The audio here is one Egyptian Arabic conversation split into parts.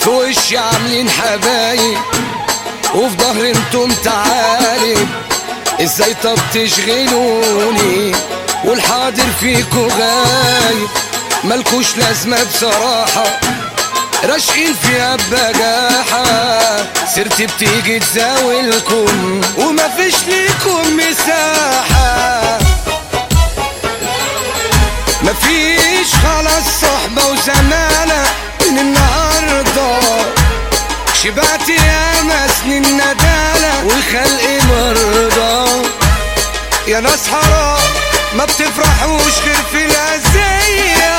في وشي عاملين حبايب وفي ظهري انتم تعالب ازاي طب تشغلوني والحاضر فيكو غايب ملكوش لازمة بصراحة راشقين فيها ببجاحة سيرتي بتيجي تزاولكم ومفيش ليكم مساحة مفيش خلاص صحبة وزمالة من النهاردة شبعت ياما سنين ندالة والخلق مرضى يا ناس حرام ما بتفرحوش غير في الأذية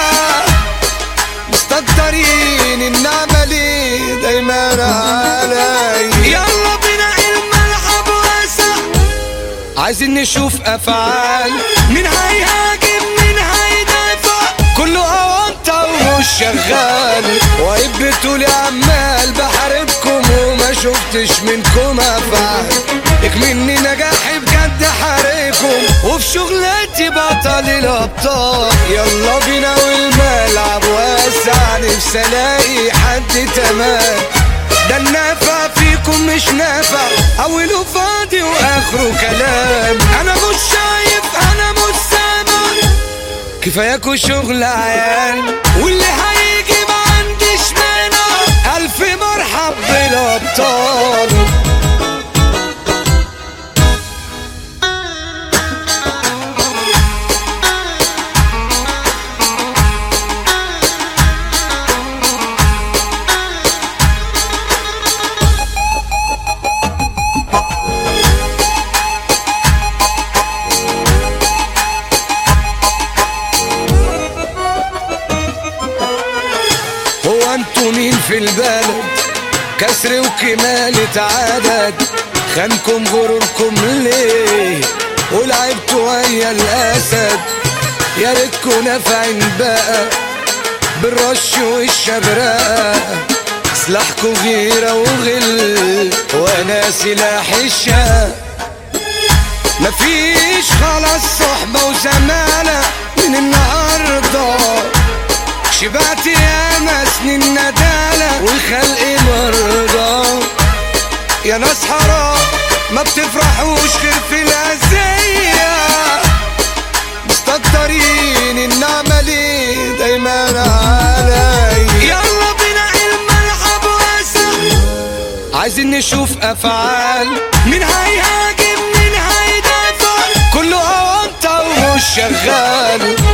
مستقدرين النعمة ليه دايما علي يلا بينا الملعب واسع عايزين نشوف افعال مين هيهاجم مين هيدافع كله اوانطة ومش شغال وعيب بتقولي عمال بحاربكم وما شفتش منكم افعال اكمني نجاحي بجد حاربكم وفي شغلتي بطل الابطال يلا بينا والملعب واسع نفسي الاقي حد تمام ده النافع فيكم مش نافع اوله فاضي واخره كلام انا مش شايف انا مش سامع كفاياكوا شغل عيال واللي هيجي ما عنديش مانع الف مرحب بالابطال هو انتوا مين في البلد كسر وكمالة عدد خانكم غروركم ليه ولعبتوا ويا الاسد يا ريتكوا نافعين بقى بالرش والشبرقة سلاحكوا غيرة وغل وانا سلاح الشام مفيش خلاص صحبة وزمالة من النهارده شبعت ياما سنين ندالة والخلق مرضى يا ناس حرام ما بتفرحوش غير في الأذية مستكترين النعمة ليه دايما علي يلا بينا الملعب واسع عايزين نشوف أفعال مين هيهاجم مين هيدافع كله أونطة ومش شغال